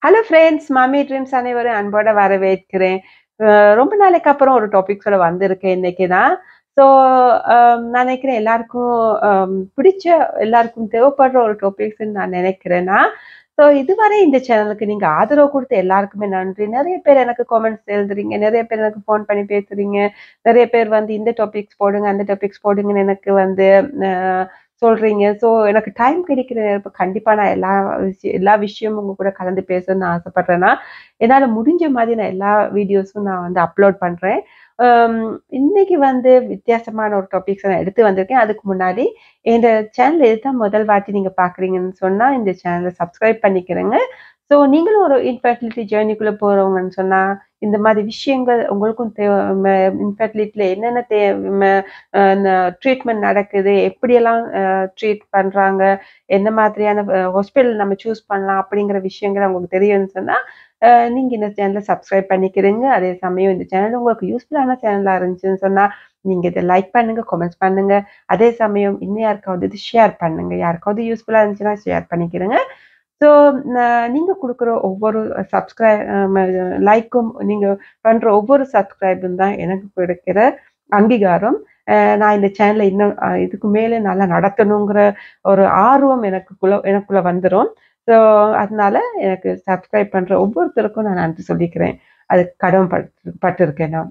Hello friends மாமி dreams அனைவரும் அன்போட வரவேற்கிறேன் அ ரொம்ப நாளைக்கு அப்புறம் ஒரு டாபிக்ஸோட வந்திருக்கேன் இன்னைக்கு தான். ஸோ நான் நினைக்கிறேன் எல்லாருக்கும் அம் பிடிச்ச எல்லாருக்கும் தேவைப்படுற ஒரு டாபிக்ஸ்ன்னு நான் நினைக்கிறேன் நான். ஸோ இதுவரை இந்த சேனலுக்கு நீங்க ஆதரவு குடுத்த எல்லாருக்குமே நன்றி. நெறைய பேர் எனக்கு காமெண்ட்ஸ் எழுதுறீங்க. நெறைய பேர் எனக்கு ஃபோன் பண்ணி பேசுறீங்க. நெறைய பேர் வந்து இந்த டாபிக்ஸ் போடுங்க, அந்த டாபிக்ஸ் போடுங்கன்னு எனக்கு வந்து அ சொல்றீங்க. ஸோ எனக்கு டைம் கிடைக்கிற நேரப்ப கண்டிப்பா நான் எல்லா விஷய எல்லா விஷயமும் உங்க கூட கலந்து பேசணும்னு ஆசைப்படுறேன் நான். என்னால முடிஞ்ச மாதிரி நான் எல்லா வீடியோஸும் நான் வந்து அப்லோட் பண்றேன். அம் இன்னைக்கு வந்து வித்தியாசமான ஒரு டாபிக்ஸ நான் எடுத்து வந்திருக்கேன். அதுக்கு முன்னாடி இந்த சேனல் இதுதான் முதல் வாட்டி நீங்க பார்க்குறீங்கன்னு சொன்னா, இந்த சேனல சப்ஸ்கிரைப் பண்ணிக்கிறங்க. ஸோ நீங்களும் ஒரு இன்ஃபெர்டிலிட்டி ஜர்னிக்குள்ள போறவங்கன்னு சொன்னா, இந்த மாரி விஷயங்கள் உங்களுக்கும் தேவ ம இன்ஃபெர்டிலிட்டில என்னென்ன தே ம அ ந ட்ரீட்மெண்ட் நடக்குது, எப்படியெல்லாம் அ ட்ரீட் பண்றாங்க, என்ன மாதிரியான அ ஹாஸ்பிட்டல் நம்ம சூஸ் பண்ணலாம் அப்படிங்கிற விஷயங்கள் உங்களுக்கு தெரியும்னு சொன்னா, அ நீங்க இந்த சேனல சப்ஸ்கிரைப் பண்ணிக்கிறங்க. அதே சமயம் இந்த சேனல் உங்களுக்கு யூஸ்ஃபுல்லான சேனலா இருந்துச்சுன்னு சொன்னா, நீங்க இத லைக் பண்ணுங்க, கமெண்ட்ஸ் பண்ணுங்க. அதே சமயம் இன்னும் யாருக்காவது இது ஷேர் பண்ணுங்க. யாருக்காவது யூஸ்ஃபுல்லா இருந்துச்சுன்னா ஷேர் பண்ணிக்கிறங்க. ஸோ ந நீங்க குடுக்குற ஒவ்வொரு சப்ஸ்கிரை அ ம லைக்கும், நீங்க பண்ற ஒவ்வொரு சப்ஸ்கிரைபும் தான் எனக்கு கிடைக்கிற அங்கீகாரம். அ நான் இந்த சேனல இன்னும் அ இதுக்கு மேல நல்லா நடத்தணுங்கிற ஒரு ஆர்வம் எனக்குள்ள எனக்குள்ள வந்துரும். ஸோ அதனால எனக்கு சப்ஸ்கிரைப் பண்ற ஒவ்வொருத்தருக்கும் நான் நன்றி சொல்லிக்கிறேன். அதுக்கு கடமைப்பட் பட்டுருக்கேன் நான்.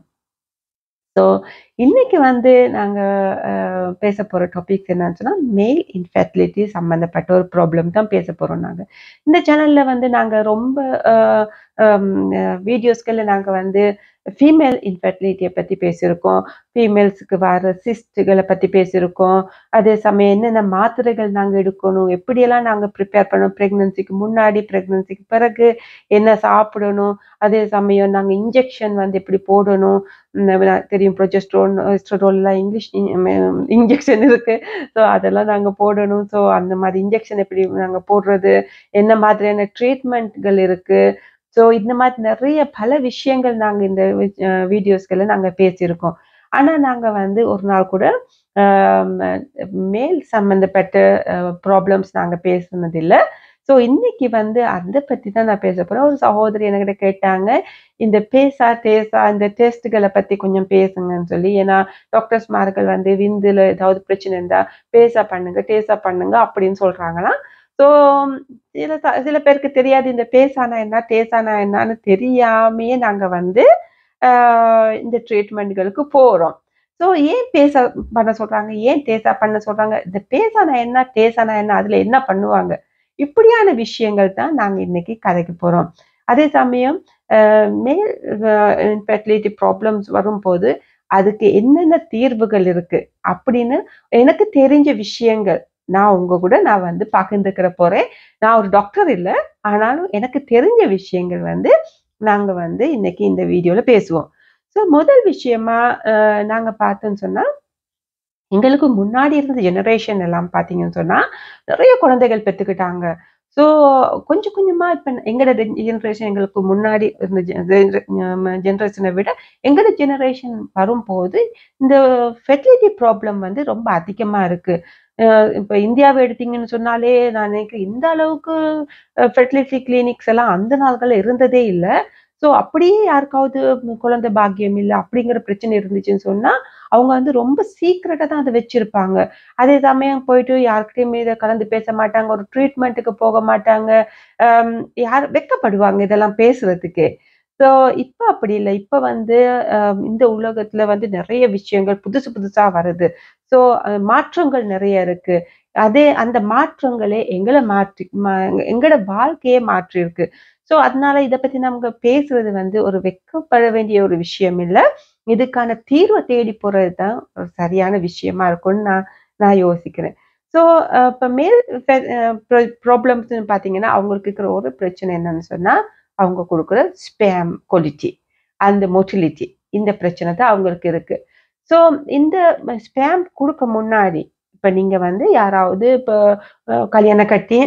ஸோ இன்னைக்கு வந்து நாங்க அ பேசப் போற டாபிக்ஸ் என்னன்னு சொன்னா, மேல் இன்ஃபெர்டிலிட்டி சம்பந்தப்பட்ட ஒரு ப்ராப்ளம் தான் பேசப் போறோம் நாங்க. இந்த சேனல்ல வந்து நாங்க ரொம்ப அ அம் அ வீடியோஸ்கள்ல நாங்க வந்து ஃபீமேல் இன்ஃபெர்டிலிட்டிய பத்தி பேசியிருக்கோம். ஃபீமேல்ஸ்க்கு வர சிஸ்ட்கள பத்தி பேசியிருக்கோம். அதே சமயம் என்னென்ன மாத்திரைகள் நாங்க எடுக்கணும், எப்படியெல்லாம் நாங்க ப்ரிப்பேர் பண்ணணும், பிரெக்னன்சிக்கு முன்னாடி, பிரெக்னன்சிக்கு பிறகு என்ன சாப்பிடணும், அதே சமயம் நாங்க இன்ஜெக்ஷன் வந்து எப்படி போடணும், ம் தெரியும் ப்ரொஜெஸ்டரோன், எஸ்ட்ரடோல்லாம் இங்கிலீஷ் ம இன்ஜெக்ஷன் இருக்கு. ஸோ அதெல்லாம் நாங்க போடணும். ஸோ அந்த மாரி இன்ஜெக்ஷன் எப்படி நாங்க போடுறது, என்ன மாதிரியான ட்ரீட்மெண்ட்கள் இருக்கு. ஸோ இந்த மாரி நெறைய பல விஷயங்கள் நாங்க இந்த அ வீடியோஸ்கள்ல நாங்க பேசியிருக்கோம். ஆனா நாங்க வந்து ஒரு நாள் கூட அ ம மேல் சம்பந்தப்பட்ட அ ப்ராப்ளம்ஸ் நாங்க பேசுனதில்ல. ஸோ இன்னைக்கு வந்து அத பத்தி தான் நான் பேசப் போறேன். ஒரு சகோதரி என்கிட்ட கேட்டாங்க, இந்த பேசா, டேசா இந்த டெஸ்ட்கள பத்தி கொஞ்சம் பேசுங்கன்னு சொல்லி. ஏன்னா டாக்டர்ஸ்மார்கள் வந்து விந்துல ஏதாவது பிரச்சனை இருந்தா, பேசா பண்ணுங்க, டேசா பண்ணுங்க அப்படின்னு சொல்றாங்களாம். ஸோ சில ச சில பேருக்கு தெரியாது இந்த பேசானா என்ன, டேசானா என்னான்னு தெரியாமயே நாங்க வந்து அ இந்த ட்ரீட்மெண்ட்களுக்கு போறோம். ஸோ ஏன் பேசா பண்ண சொல்றாங்க? ஏன் டேசா பண்ண சொல்றாங்க? இந்த பேசானா என்ன, டேசானா என்ன, அதுல என்ன பண்ணுவாங்க? இப்படியான விஷயங்கள் தான் நாங்க இன்னைக்கு கதைக்க போறோம். அதே சமயம் அ மேல் அ இன்ஃபெர்டிலிட்டி ப்ராப்ளம்ஸ் வரும்போது, அதுக்கு என்னென்ன தீர்வுகள் இருக்கு அப்படின்னு எனக்கு தெரிஞ்ச விஷயங்கள், நான் உங்க கூட நான் வந்து பகிர்ந்துக்கிற போறேன். நான் ஒரு டாக்டர் இல்ல. ஆனாலும் எனக்கு தெரிஞ்ச விஷயங்கள் வந்து நாங்க வந்து இன்னைக்கு இந்த வீடியோல பேசுவோம். ஸோ முதல் விஷயமா அ நாங்க பார்த்தோம்ன்னு சொன்னா, எங்களுக்கு முன்னாடி இருந்த ஜெனரேஷன் எல்லாம் பார்த்தீங்கன்னு சொன்னா, நெறைய குழந்தைகள் பெத்துக்கிட்டாங்க. ஸோ கொஞ்சம் கொஞ்சமா இப்ப எங்களோட ஜெனரேஷன் எங்களுக்கு முன்னாடி இருந்த ஜெ ஜென்ர ம ஜெனரேஷன விட எங்களோட ஜெனரேஷன் வரும்போது, இந்த ஃபெர்டிலிட்டி ப்ராப்ளம் வந்து ரொம்ப அதிகமா இருக்கு. அ இப்ப இந்தியாவ எடுத்தீங்கன்னு சொன்னாலே, நான் நினைக்கிறேன் இந்த அளவுக்கு அ ஃபெர்டிலிட்டி கிளினிக்ஸ் எல்லாம் அந்த நாள்கள்ல இருந்ததே இல்ல. ஸோ அப்படியே யாருக்காவது குழந்தை பாக்கியம் இல்ல அப்படிங்கிற பிரச்சனை இருந்துச்சுன்னு சொன்னா, அவங்க வந்து ரொம்ப சீக்ரெட்டா தான் அத வச்சிருப்பாங்க. அதே சமயம் போயிட்டு யார்கிட்டயுமே இத கலந்து பேச மாட்டாங்க. ஒரு ட்ரீட்மெண்ட்டுக்கு போக மாட்டாங்க. அம் யார் வெட்கப்படுவாங்க இதெல்லாம் பேசுறதுக்கே. ஸோ இப்ப அப்படி இல்ல. இப்ப வந்து அ இந்த உலகத்துல வந்து நெறைய விஷயங்கள் புதுசு புதுசா வருது. ஸோ அ மாற்றங்கள் நெறைய இருக்கு. அதே அந்த மாற்றங்களே எங்கள மாற்றி ம எங்களோட வாழ்க்கையே மாற்றியிருக்கு. ஸோ அதனால இத பத்தி நமக்கு பேசுறது வந்து ஒரு வெட்கப்பட வேண்டிய ஒரு விஷயம் இல்ல. இதுக்கான தீர்வ தேடி போறது தான் ஒரு சரியான விஷயமா இருக்கும்னு நான் நான் யோசிக்கிறேன். ஸோ அ இப்ப மேல் ஃபெ அ ப்ர ப்ராப்ளம்ஸ்ன்னு பார்த்தீங்கன்னா, அவங்களுக்கு இருக்கிற ஒரு பிரச்சனை என்னன்னு சொன்னா, அவங்க குடுக்குற ஸ்பெர்ம் குவாலிட்டி, அந்த மோட்டிலிட்டி இந்த பிரச்சனை தான் அவங்களுக்கு இருக்கு. ஸோ இந்த ஸ்பெர்ம் குடுக்க முன்னாடி, இப்ப நீங்க வந்து யாராவது இப்ப அ கல்யாணம் கட்டி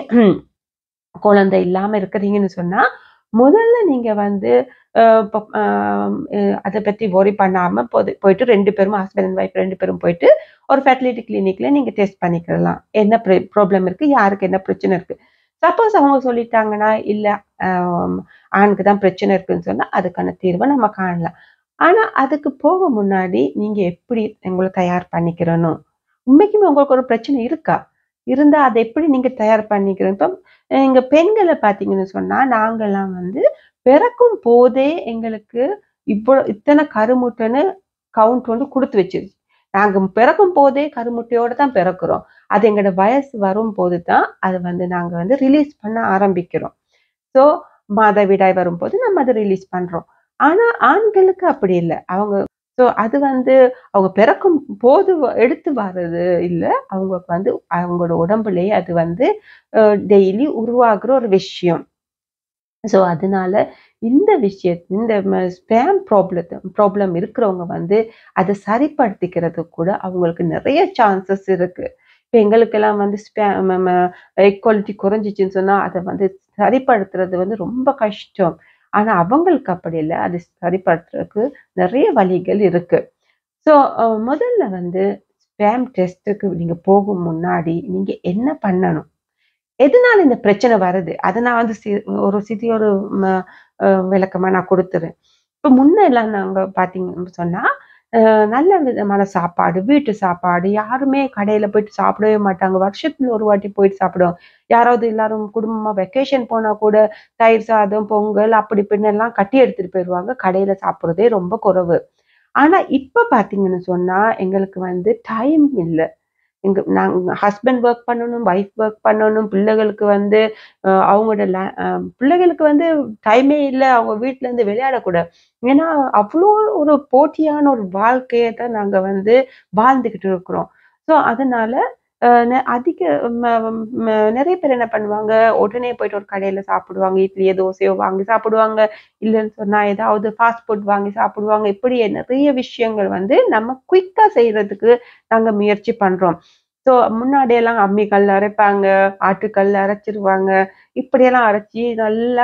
குழந்தை இல்லாம இருக்கிறீங்கன்னு சொன்னா, முதல்ல நீங்க வந்து அ இப்ப அ அத பத்தி வொரி பண்ணாம போது போயிட்டு 2 பேரும் ஹஸ்பண்ட் அண்ட் ஒய்ஃப் 2 பேரும் போயிட்டு ஒரு ஃபெர்டிலிட்டி கிளினிக்ல நீங்க டெஸ்ட் பண்ணிக்கலாம். என்ன ப்ர ப்ராப்ளம் இருக்கு? யாருக்கு என்ன பிரச்சனை இருக்கு? சப்போஸ் அவங்க சொல்லிட்டாங்கன்னா இல்ல ஆம், ஆணுக்கு தான் பிரச்சனை இருக்குன்னு சொன்னா அதுக்கான தீர்வை நம்ம காணலாம் ஆனா அதுக்கு போக முன்னாடி நீங்க எப்படி உங்களை தயார் பண்ணிக்கிறணும் உண்மைக்குமே உங்களுக்கு ஒரு பிரச்சனை இருக்கா இருந்தா அதை எப்படி நீங்க தயார் பண்ணிக்கிறோம் இப்போ எங்க பெண்களை பாத்தீங்கன்னு சொன்னா நாங்கெல்லாம் வந்து பிறக்கும் போதே எங்களுக்கு இவ்வளோ இத்தனை கருமுட்டைன்னு கவுண்ட் வந்து கொடுத்து வச்சிருச்சு நாங்க பிறக்கும் போதே கருமுட்டையோட தான் பிறக்கிறோம் அது எங்களோட வயசு வரும்போது தான் அது வந்து நாங்க வந்து ரிலீஸ் பண்ண ஆரம்பிக்கிறோம் ஸோ மாதவிடாய் வரும்போது நம்ம அதை ரிலீஸ் பண்றோம் ஆனா ஆண்களுக்கு அப்படி இல்லை அவங்க ஸோ அது வந்து அவங்க பிறக்கும் போது வ- எடுத்து வர்றது இல்லை அவங்களுக்கு வந்து அவங்களோட உடம்புலயே அது வந்து டெய்லி உருவாகுற ஒரு விஷயம் ஸோ அதனால இந்த விஷய இந்த ஸ்பேம் ப்ராப்ளத்தை ப்ராப்ளம் இருக்கிறவங்க வந்து அதை சரிப்படுத்திக்கிறதுக்கு கூட அவங்களுக்கு நிறைய சான்சஸ் இருக்கு இப்போ எங்களுக்கெல்லாம் வந்து ஸ்பேம் ஈக்குவாலிட்டி குறைஞ்சிச்சுன்னு சொன்னா அதை வந்து சரிப்படுத்துறது வந்து ரொம்ப கஷ்டம் ஆனா அவங்களுக்கு அப்படி இல்லை அது சரிப்படுத்துறதுக்கு நிறைய வழிகள் இருக்கு ஸோ முதல்ல வந்து ஸ்பேம் டெஸ்ட்டுக்கு நீங்க போகும் முன்னாடி நீங்க என்ன பண்ணணும் எதனால இந்த பிரச்சனை வருது அதை நான் வந்து சி- ஒரு சிறிய ஒரு ம- அஹ் விளக்கமா நான் கொடுத்துறேன் இப்போ முன்ன எல்லாம் நாங்க பாத்தீங்கன்னு சொன்னா அஹ் நல்ல விதமான சாப்பாடு வீட்டு சாப்பாடு யாருமே கடையில போயிட்டு சாப்பிடவே மாட்டாங்க வருஷத்துல ஒரு வாட்டி போயிட்டு சாப்பிடுவோம் யாராவது எல்லாரும் குடும்பமா வெக்கேஷன் போனா கூட தயிர் சாதம் பொங்கல் அப்படி இப்படின்னு எல்லாம் கட்டி எடுத்துட்டு போயிடுவாங்க கடையில சாப்பிடுறதே ரொம்ப குறைவு ஆனா இப்ப பாத்தீங்கன்னு சொன்னா எங்களுக்கு வந்து டைம் இல்லை எங்க நாங்க ஹஸ்பண்ட் ஒர்க் பண்ணணும் ஒய்ஃப் ஒர்க் பண்ணணும் பிள்ளைகளுக்கு வந்து அஹ் அவங்களோட la- அஹ் பிள்ளைகளுக்கு வந்து டைமே இல்லை அவங்க வீட்ல இருந்து விளையாடக்கூடாது ஏன்னா அவ்வளோ ஒரு போட்டியான ஒரு வாழ்க்கையை தான் நாங்க வந்து வாழ்ந்துகிட்டு இருக்கிறோம் ஸோ அதனால அஹ் நெ- அதிக ம- ம- நிறைய பேர் என்ன பண்ணுவாங்க உடனே போயிட்டு ஒரு கடையில சாப்பிடுவாங்க இட்லியோ தோசையோ வாங்கி சாப்பிடுவாங்க இல்லைன்னு சொன்னா ஏதாவது ஃபாஸ்ட் ஃபுட் வாங்கி சாப்பிடுவாங்க இப்படி நிறைய விஷயங்கள் வந்து நம்ம குயிக்கா செய்யறதுக்கு நாங்க முயற்சி பண்றோம் ஸோ முன்னாடி எல்லாம் அம்மிக்கல்ல அரைப்பாங்க ஆட்டுக்கல்ல அரைச்சிருவாங்க இப்படியெல்லாம் அரைச்சி நல்லா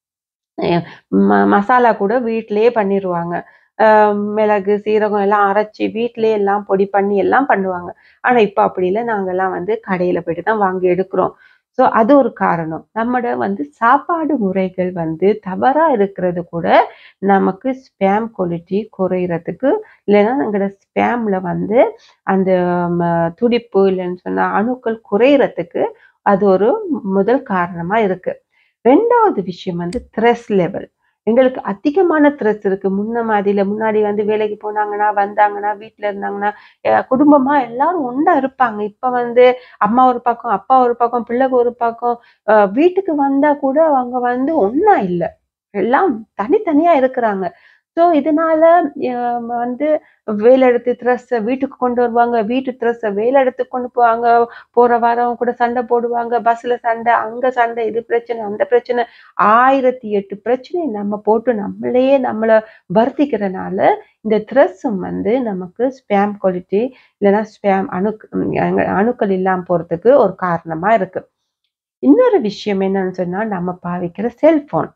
அஹ் ம- மசாலா கூட வீட்டிலேயே பண்ணிடுவாங்க ஆஹ் மிளகு சீரகம் எல்லாம் அரைச்சி வீட்டிலேயே எல்லாம் பொடி பண்ணி எல்லாம் பண்ணுவாங்க ஆனா இப்ப அப்படி இல்லை நாங்கெல்லாம் வந்து கடையில போயிட்டு தான் வாங்கி எடுக்கிறோம் ஸோ அது ஒரு காரணம் நம்மட வந்து சாப்பாடு முறைகள் வந்து தவறா இருக்கிறது கூட நமக்கு ஸ்பேம் குவாலிட்டி குறையிறதுக்கு இல்லைன்னா எங்களோட ஸ்பேம்ல வந்து அந்த ம, துடிப்பு இல்லைன்னு சொன்னா அணுக்கள் குறையிறதுக்கு அது ஒரு முதல் காரணமா இருக்கு ரெண்டாவது விஷயம் வந்து த்ரெஸ் லெவல் எங்களுக்கு அதிகமான த்ரெஸ் இருக்கு முன்ன மாதிரில முன்னாடி வந்து வேலைக்கு போனாங்கன்னா வந்தாங்கன்னா வீட்ல இருந்தாங்கன்னா அஹ் குடும்பமா எல்லாரும் ஒண்ணா இருப்பாங்க இப்ப வந்து அம்மா ஒரு பக்கம் அப்பா ஒரு பக்கம் பிள்ளைக்கு ஒரு பக்கம் அஹ் வீட்டுக்கு வந்தா கூட அவங்க வந்து ஒண்ணா இல்ல எல்லாம் தனித்தனியா இருக்கிறாங்க ஸோ இதனால அஹ் வந்து வேலை எடுத்து த்ரெஸ்ஸை வீட்டுக்கு கொண்டு வருவாங்க வீட்டு த்ரெஸ்ஸை வேலை எடுத்து கொண்டு போவாங்க போற வாரம் கூட சண்டை போடுவாங்க பஸ்ல சண்டை அங்க சண்டை இது பிரச்சனை அந்த பிரச்சனை ஆயிரத்தி எட்டு பிரச்சனை நம்ம போட்டு நம்மளையே நம்மள வருத்திக்கிறனால இந்த த்ரெஸ்ஸும் வந்து நமக்கு ஸ்பேம் குவாலிட்டி இல்லைன்னா ஸ்பேம் அணு அணுக்கள் இல்லாம போறதுக்கு ஒரு காரணமா இருக்கு இன்னொரு விஷயம் என்னன்னு சொன்னா நம்ம பாவிக்கிற செல்போன்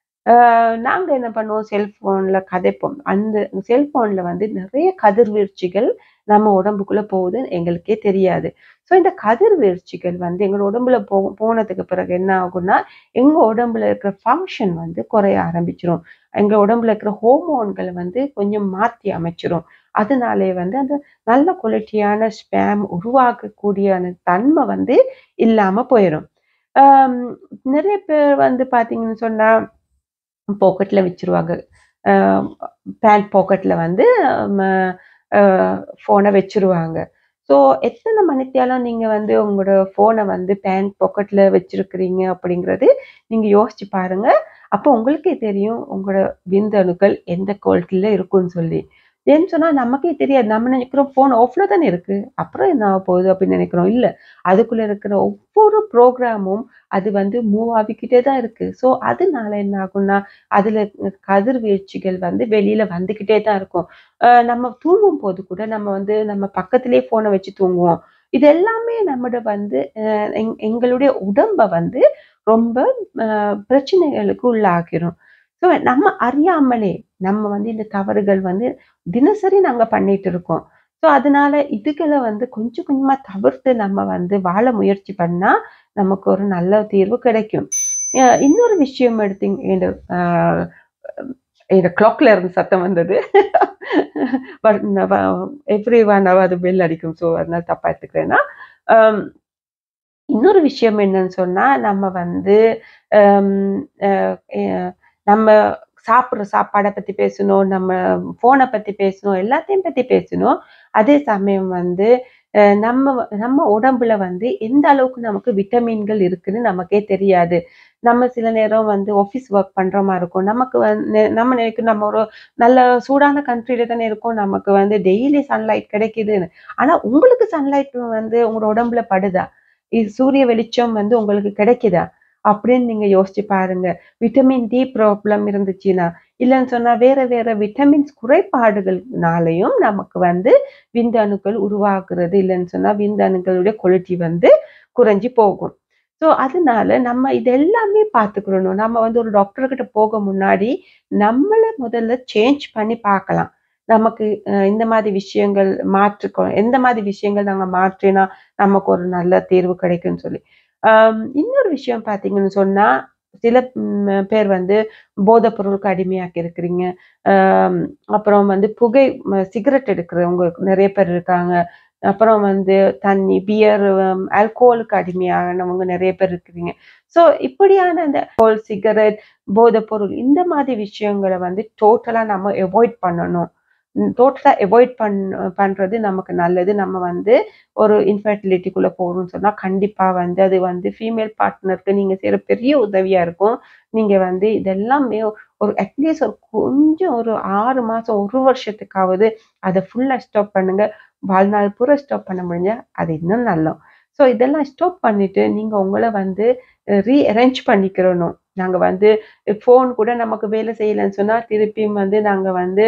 நாங்க என்ன பண்ணுவோம் செல்போன்ல கதைப்போம் அந்த செல்போன்ல வந்து நிறைய கதிர்வீழ்ச்சிகள் நம்ம உடம்புக்குள்ள போகுது எங்களுக்கே தெரியாது ஸோ இந்த கதிர்வீழ்ச்சிகள் வந்து எங்களோட உடம்புல போ போனதுக்கு பிறகு என்ன ஆகும்னா எங்க உடம்புல இருக்கிற ஃபங்க்ஷன் வந்து குறைய ஆரம்பிச்சிரும் எங்க உடம்புல இருக்கிற ஹோமோன்களை வந்து கொஞ்சம் மாத்தி அமைச்சிரும் அதனாலே வந்து அந்த நல்ல குவாலிட்டியான ஸ்பேம் உருவாக்கக்கூடிய அந்த தன்மை வந்து இல்லாம போயிடும் ஆம், நிறைய பேர் வந்து பாத்தீங்கன்னு சொன்னா பாக்கெட்ல வச்சிருவாங்க பேண்ட் பாக்கெட்ல வந்து ஃபோனை வச்சிருவாங்க ஸோ எத்தனை மணித்தியாலும் நீங்க வந்து உங்களோட ஃபோனை வந்து பேண்ட் பாக்கெட்ல வச்சிருக்கிறீங்க அப்படிங்கிறது நீங்க யோசிச்சு பாருங்க அப்போ உங்களுக்கே தெரியும் உங்களோட விந்தணுக்கள் எந்த குவாலிட்டியில இருக்கும்னு சொல்லி ஏன்னு சொன்னா நமக்கே தெரியாது நம்ம நினைக்கிறோம் ஃபோன் ஆஃப்ல தானே இருக்கு அப்புறம் என்ன ஆக போகுது அப்படின்னு நினைக்கிறோம் இல்ல அதுக்குள்ள இருக்கிற ஒவ்வொரு ப்ரோக்ராமும் அது வந்து மூவ் ஆகிக்கிட்டே தான் இருக்கு ஸோ அதனால என்ன ஆகும்னா அதுல கதிர்வீழ்ச்சிகள் வந்து வெளியில வந்துகிட்டே தான் இருக்கும் அஹ் நம்ம தூங்கும் போது கூட நம்ம வந்து நம்ம பக்கத்திலேயே போனை வச்சு தூங்குவோம் இது எல்லாமே நம்மட வந்து அஹ் எங்- எங்களுடைய உடம்ப வந்து ரொம்ப அஹ் பிரச்சனைகளுக்கு உள்ளாகிரும் ஸோ நம்ம அறியாமலே நம்ம வந்து இந்த தவறுகள் வந்து தினசரி நாங்க பண்ணிட்டு இருக்கோம் ஸோ அதனால இதுகளை வந்து கொஞ்சம் கொஞ்சமா தவிர்த்து நம்ம வந்து வாழ முயற்சி பண்ணா நமக்கு ஒரு நல்ல தீர்வு கிடைக்கும் அஹ் இன்னொரு விஷயம் எடுத்தீங்க இந்த ஆஹ் இந்த கிளாக்ல இருந்து சத்தம் வந்தது பட் எவ்ரி ஒன் ஹவர் அது பெல் அடிக்கும் ஸோ அதனால தப்பா எடுத்துக்கிறேன்னா ஆம், இன்னொரு விஷயம் என்னன்னு சொன்னா நம்ம வந்து ஆம், அஹ், அஹ், நம்ம சாப்பிட்ற சாப்பாடை பத்தி பேசணும் நம்ம போனை பத்தி பேசணும் எல்லாத்தையும் பத்தி பேசணும் அதே சமயம் வந்து அஹ், நம்ம நம்ம உடம்புல வந்து எந்த அளவுக்கு நமக்கு விட்டமின்கள் இருக்குன்னு நமக்கே தெரியாது நம்ம சில நேரம் வந்து ஆஃபீஸ் ஒர்க் பண்ற மாதிரி இருக்கும் நமக்கு வந்து நம்ம நினைக்கும் நம்ம ஒரு நல்ல சூடான கண்ட்ரில தானே இருக்கோம் நமக்கு வந்து டெய்லி சன்லைட் கிடைக்குதுன்னு ஆனா உங்களுக்கு சன்லைட் வந்து உங்களோட உடம்புல படுதா இது சூரிய வெளிச்சம் வந்து உங்களுக்கு கிடைக்குதா அப்படின்னு நீங்க யோசிச்சு பாருங்க விட்டமின் டி ப்ராப்ளம் இருந்துச்சுன்னா இல்லைன்னு சொன்னா வேற வேற விட்டமின்ஸ் குறைபாடுகள்னாலையும் நமக்கு வந்து விந்தணுக்கள் உருவாக்குறது இல்லைன்னு சொன்னா விந்தணுக்களுடைய குவாலிட்டி வந்து குறைஞ்சி போகும் ஸோ அதனால நம்ம இது எல்லாமே பார்த்துக்கிறணும் நம்ம வந்து ஒரு டாக்டர் கிட்ட போக முன்னாடி நம்மளை முதல்ல சேஞ்ச் பண்ணி பார்க்கலாம் நமக்கு அஹ், இந்த மாதிரி விஷயங்கள் மாற்றுக்கோ எந்த மாதிரி விஷயங்கள் நாங்க மாற்றினா நமக்கு ஒரு நல்ல தீர்வு கிடைக்கும்னு சொல்லி ஆம், இன்னொரு விஷயம் பார்த்தீங்கன்னு சொன்னா சில ம், பேர் வந்து போதைப் பொருளுக்கு அடிமையாக்கி இருக்கிறீங்க ஆம், அப்புறம் வந்து புகை சிகரெட் எடுக்கிறவங்க நிறைய பேர் இருக்காங்க அப்புறம் வந்து தண்ணி பியர் ஆல்கோஹோலுக்கு அடிமையானவங்க நிறைய பேர் இருக்கிறீங்க ஸோ இப்படியான இந்த ஆல்கோஹோல் சிகரெட் போதைப் பொருள் இந்த மாதிரி விஷயங்களை வந்து டோட்டலா நம்ம அவாய்ட் பண்ணணும் டோட்டலா அவாய்ட் பண் பண்றது நமக்கு நல்லது நம்ம வந்து ஒரு இன்ஃபர்டிலிட்டிக்குள்ள போகணும்னு சொன்னா கண்டிப்பா வந்து அது வந்து ஃபீமேல் பார்ட்னருக்கு நீங்க செய்யற பெரிய உதவியா இருக்கும் நீங்க வந்து இதெல்லாமே ஒரு அட்லீஸ்ட் ஒரு கொஞ்சம் ஒரு ஆறு மாசம் ஒரு வருஷத்துக்காவது அதை ஃபுல்லா ஸ்டாப் பண்ணுங்க வாழ்நாள் பூரா ஸ்டாப் பண்ண முடிஞ்சா அது இன்னும் நல்லம் ஸோ இதெல்லாம் ஸ்டாப் பண்ணிட்டு நீங்க உங்களை வந்து ரீ அரேஞ்ச் பண்ணிக்கிறணும் நாங்க வந்து ஃபோன் கூட நமக்கு வேலை செய்யலைன்னு சொன்னா திருப்பியும் வந்து நாங்க வந்து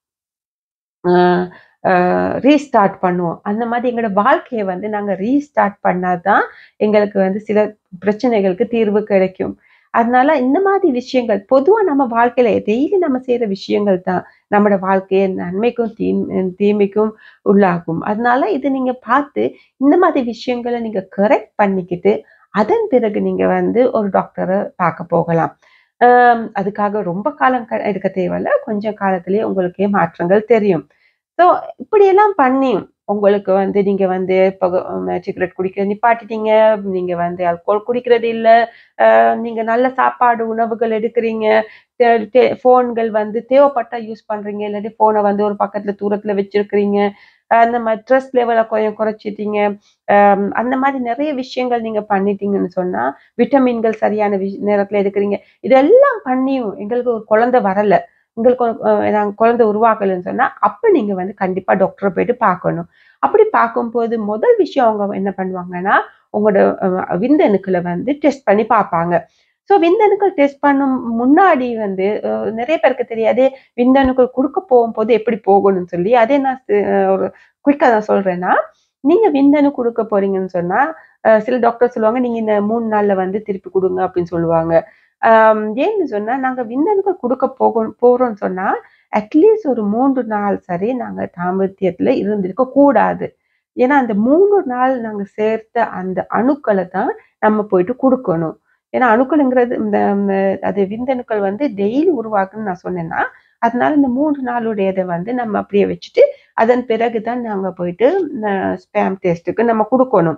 ரீஸ்டார்ட் பண்ணுவோம் அந்த மாதிரி எங்களோட வாழ்க்கையை வந்து நாங்க ரீஸ்டார்ட் பண்ணாதான் எங்களுக்கு வந்து சில பிரச்சனைகளுக்கு தீர்வு கிடைக்கும் அதனால இந்த மாதிரி விஷயங்கள் பொதுவா நம்ம வாழ்க்கையில டெய்லி நம்ம செய்யற விஷயங்கள் தான் நம்மளோட வாழ்க்கையை நன்மைக்கும் தீ தீமைக்கும் உள்ளாகும் அதனால இது நீங்க பார்த்து இந்த மாதிரி விஷயங்களை நீங்க கரெக்ட் பண்ணிக்கிட்டு அதன் பிறகு நீங்க வந்து ஒரு டாக்டரை பார்க்க போகலாம் ஆம், அதுக்காக ரொம்ப காலம் க- எடுக்க தேவையில்ல கொஞ்சம் காலத்திலேயே உங்களுக்கே மாற்றங்கள் தெரியும் ஸோ இப்படியெல்லாம் பண்ணி உங்களுக்கு வந்து நீங்க வந்து இப்போ சிகரெட் குடிக்கிறது நிப்பாட்டிட்டீங்க நீங்க வந்து ஆல்கோல் குடிக்கிறது இல்ல அஹ் நீங்க நல்ல சாப்பாடு உணவுகள் எடுக்கிறீங்க ஃபோன்கள் வந்து தேவைப்பட்டா யூஸ் பண்றீங்க இல்லாட்டி போனை வந்து ஒரு பக்கத்துல தூரத்துல வச்சிருக்கிறீங்க அந்த மாதிரி ஸ்ட்ரெஸ் லெவலை கொஞ்சம் குறைச்சிட்டீங்க ஆம், அந்த மாதிரி நிறைய விஷயங்கள் நீங்க பண்ணிட்டீங்கன்னு சொன்னா விட்டமின்கள் சரியான விஷ நேரத்துல எடுக்கிறீங்க இதெல்லாம் பண்ணியும் எங்களுக்கு ஒரு குழந்தை வரல உங்களுக்கு ஒரு, அஹ், நாங்க குழந்தை உருவாக்கலைன்னு சொன்னா அப்ப நீங்க வந்து கண்டிப்பா டாக்டரை போயிட்டு பார்க்கணும் அப்படி பார்க்கும்போது முதல் விஷயம் அவங்க என்ன பண்ணுவாங்கன்னா உங்களோட அஹ், விந்தணுக்களை வந்து டெஸ்ட் பண்ணி பார்ப்பாங்க ஸோ விந்தணுக்கள் டெஸ்ட் பண்ணும் முன்னாடி வந்து அஹ், நிறைய பேருக்கு தெரியாது விந்தணுக்கள் கொடுக்க போகும்போது எப்படி போகணும்னு சொல்லி அதே நான் சி- அஹ், ஒரு குயிக்காக தான் சொல்றேன்னா நீங்க விந்தணு கொடுக்க போறீங்கன்னு சொன்னா அஹ், சில டாக்டர் சொல்லுவாங்க நீங்க இந்த மூணு நாள்ல வந்து திருப்பி கொடுங்க அப்படின்னு சொல்லுவாங்க ஆம், ஏன்னு சொன்னா நாங்க விந்தணுக்கள் கொடுக்க போக போறோம்னு சொன்னா அட்லீஸ்ட் ஒரு மூன்று நாள் சரி நாங்க தாம்பத்தியத்துல இருந்திருக்க கூடாது ஏன்னா அந்த மூணு நாள் நாங்க சேர்த்த அந்த அணுக்களை தான் நம்ம போயிட்டு கொடுக்கணும் ஏன்னா அணுக்கள்ங்கிறது இந்த இந்த அது விந்தணுக்கள் வந்து டெய்லி உருவாக்குன்னு நான் சொன்னேன்னா அதனால இந்த மூன்று நாளுடையதை வந்து நம்ம அப்படியே வச்சுட்டு அதன் பிறகுதான் நாங்க போயிட்டு ஸ்பேம் டெஸ்ட்டுக்கு நம்ம கொடுக்கணும்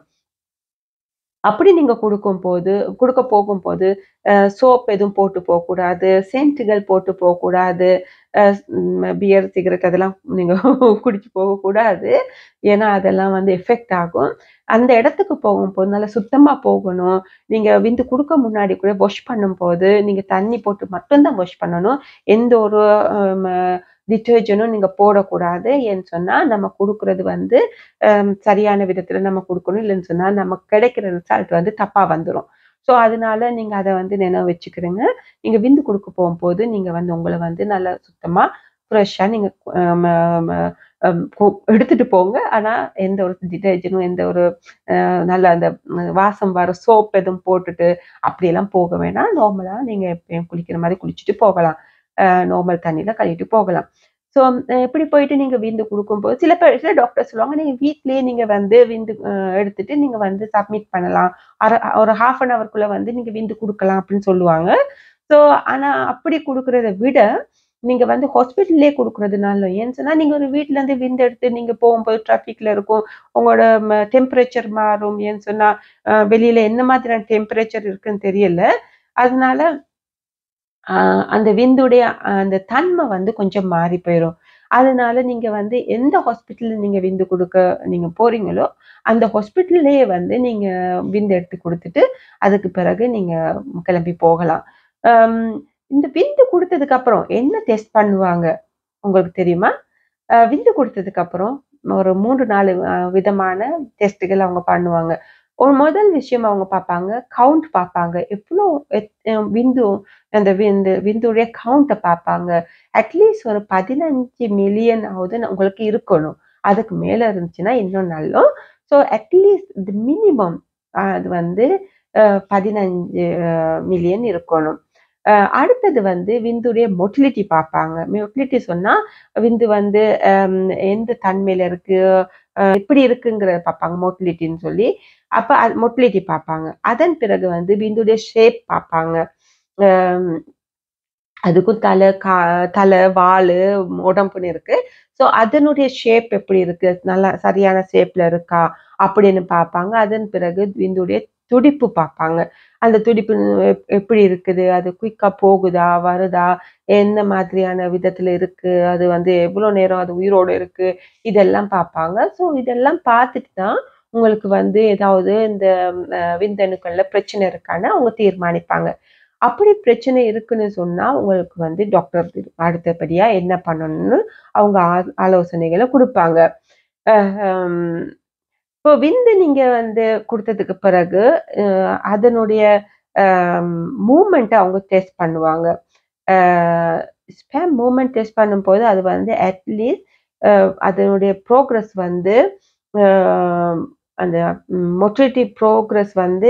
அப்படி நீங்க கொடுக்கும் போது கொடுக்க போகும்போது சோப் எதுவும் போட்டு போகக்கூடாது சென்ட்டுகள் போட்டு போகக்கூடாது பியர் சிகரெட் அதெல்லாம் நீங்க குடிச்சு போகக்கூடாது ஏன்னா அதெல்லாம் வந்து எஃபெக்ட் ஆகும் அந்த இடத்துக்கு போகும்போது நல்லா சுத்தமா போகணும் நீங்க விந்து கொடுக்க முன்னாடி கூட வாஷ் பண்ணும்போது நீங்க தண்ணி போட்டு மட்டும்தான் வாஷ் பண்ணணும் எந்த ஒரு டிட்டர்ஜென்ட்டும் நீங்க போடக்கூடாது ஏன்னு சொன்னா நம்ம கொடுக்கறது வந்து ஹம், சரியான விதத்துல நம்ம கொடுக்கணும் இல்லைன்னு சொன்னா நமக்கு கிடைக்கிற ரிசல்ட் வந்து தப்பா வந்துடும் ஸோ அதனால நீங்க அதை வந்து நினைவு வச்சுக்கிறீங்க நீங்க விந்து கொடுக்க போகும்போது நீங்க வந்து உங்களை வந்து நல்லா சுத்தமா ஃப்ரெஷ்ஷா நீங்க ஹம், ஹம், ஹம், கு- எடுத்துட்டு போங்க ஆனா எந்த ஒரு டிட்டர்ஜென்ட்டும் எந்த ஒரு அஹ், நல்ல அந்த உம், வாசம் வர சோப் எதுவும் போட்டுட்டு அப்படியெல்லாம் போக வேணாம் நார்மலா நீங்க எப்பயும் குளிக்கிற மாதிரி குளிச்சுட்டு போகலாம் நார்மல் தண்ணியில கழுவிட்டு போகலாம் ஸோ இப்படி போயிட்டு நீங்க விந்து குடுக்கும்போது சில பேர் சில டாக்டர் சொல்லுவாங்க நீங்க வீட்லயே நீங்க வந்து விந்து அ எடுத்துட்டு நீங்க வந்து சப்மிட் பண்ணலாம். அர ஒரு 1/2 அன் ஹவர்க்குள்ள வந்து நீங்க விந்து குடுக்கலாம் அப்படின்னு சொல்லுவாங்க. ஸோ ஆனா அப்படி குடுக்குறத விட, நீங்க வந்து ஹாஸ்பிட்டல்லயே குடுக்குறதுனால ஏன்னு சொன்னா, நீங்க ஒரு வீட்ல இருந்து விந்து எடுத்து நீங்க போகும்போது டிராஃபிக்ல இருக்கும். உங்களோட ம டெம்பரேச்சர் மாறும். ஏன்னு சொன்னா, அ வெளியில என்ன மாதிரியான டெம்பரேச்சர் இருக்குன்னு தெரியல. அதனால அ அந்த விந்துடைய அந்த தன்மை வந்து கொஞ்சம் மாறி போயிரும். அதனால நீங்க வந்து எந்த ஹாஸ்பிட்டல்ல நீங்க விந்து குடுக்க நீங்க போறீங்களோ, அந்த ஹாஸ்பிட்டல்லயே வந்து நீங்க விந்து எடுத்து குடுத்துட்டு, அதுக்கு பிறகு நீங்க கிளம்பி போகலாம். அம் இந்த விந்து குடுத்ததுக்கு அப்புறம் என்ன டெஸ்ட் பண்ணுவாங்க? உங்களுக்கு தெரியுமா? அ விந்து குடுத்ததுக்கு அப்புறம் ஒரு 3, 4 அ விதமான டெஸ்ட்டுகள் அவங்க பண்ணுவாங்க. ஒரு முதல் விஷயம் அவங்க பார்ப்பாங்க, கவுண்ட் பார்ப்பாங்க. எவ்ளோ எத் அ விந்து அந்த விந்து விந்துடைய கவுண்ட்ட பார்ப்பாங்க. அட்லீஸ்ட் ஒரு 15 மில்லியன் ஆவது உங்களுக்கு இருக்கணும். அதுக்கு மேல இருந்துச்சுன்னா இன்னும் நல்லோம். ஸோ அட்லீஸ்ட் தி மினிமம் அது வந்து அ 15 அ மில்லியன் இருக்கணும். அ அடுத்தது வந்து விந்துடைய மொட்டிலிட்டி பார்ப்பாங்க. மொட்டிலிட்டி சொன்னா, விந்து வந்து அம் எந்த தன்மையில இருக்கு, அ எப்படி இருக்குங்கிறத பார்ப்பாங்க மொட்டிலிட்டின்னு சொல்லி. அப்ப அது மொட்டிலிட்டி பார்ப்பாங்க. அதன் பிறகு வந்து விந்துடைய ஷேப் பார்ப்பாங்க. அம் அதுக்கும் தலை, கா தலை, வாலு, உடம்புன்னு இருக்கு. ஸோ அதனுடைய ஷேப் எப்படி இருக்கு? நல்லா சரியான ஷேப்ல இருக்கா? அப்படின்னு பார்ப்பாங்க. அதன் பிறகு விந்துடைய துடிப்பு பார்ப்பாங்க. அந்த துடிப்பு எப் எப்படி இருக்குது? அது குயிக்கா போகுதா? வருதா? எந்த மாதிரியான விதத்துல இருக்கு? அது வந்து எவ்வளோ நேரம் அது உயிரோட இருக்கு? இதெல்லாம் பார்ப்பாங்க. ஸோ இதெல்லாம் பார்த்துட்டு தான் உங்களுக்கு வந்து ஏதாவது இந்த அ விந்தணுக்கள்ல பிரச்சனை இருக்கான்னு அவங்க தீர்மானிப்பாங்க. அப்படி பிரச்சனை இருக்குன்னு சொன்னா, உங்களுக்கு வந்து டாக்டர் அடுத்தபடியா என்ன பண்ணணும்னு அவங்க ஆ ஆலோசனைகள குடுப்பாங்க. அஹம் இப்போ விந்து நீங்க வந்து குடுத்ததுக்கு பிறகு, அ அதனுடைய அ மூவ்மெண்ட்ட அவங்க டெஸ்ட் பண்ணுவாங்க. அ ஸ்பெர்ம் மூவ்மெண்ட் டெஸ்ட் பண்ணும்போது, அது வந்து அட்லீஸ்ட் அ அதனுடைய ப்ரோக்ரஸ் வந்து அ அந்த மொட்டிலிட்டி ப்ரோக்ரஸ் வந்து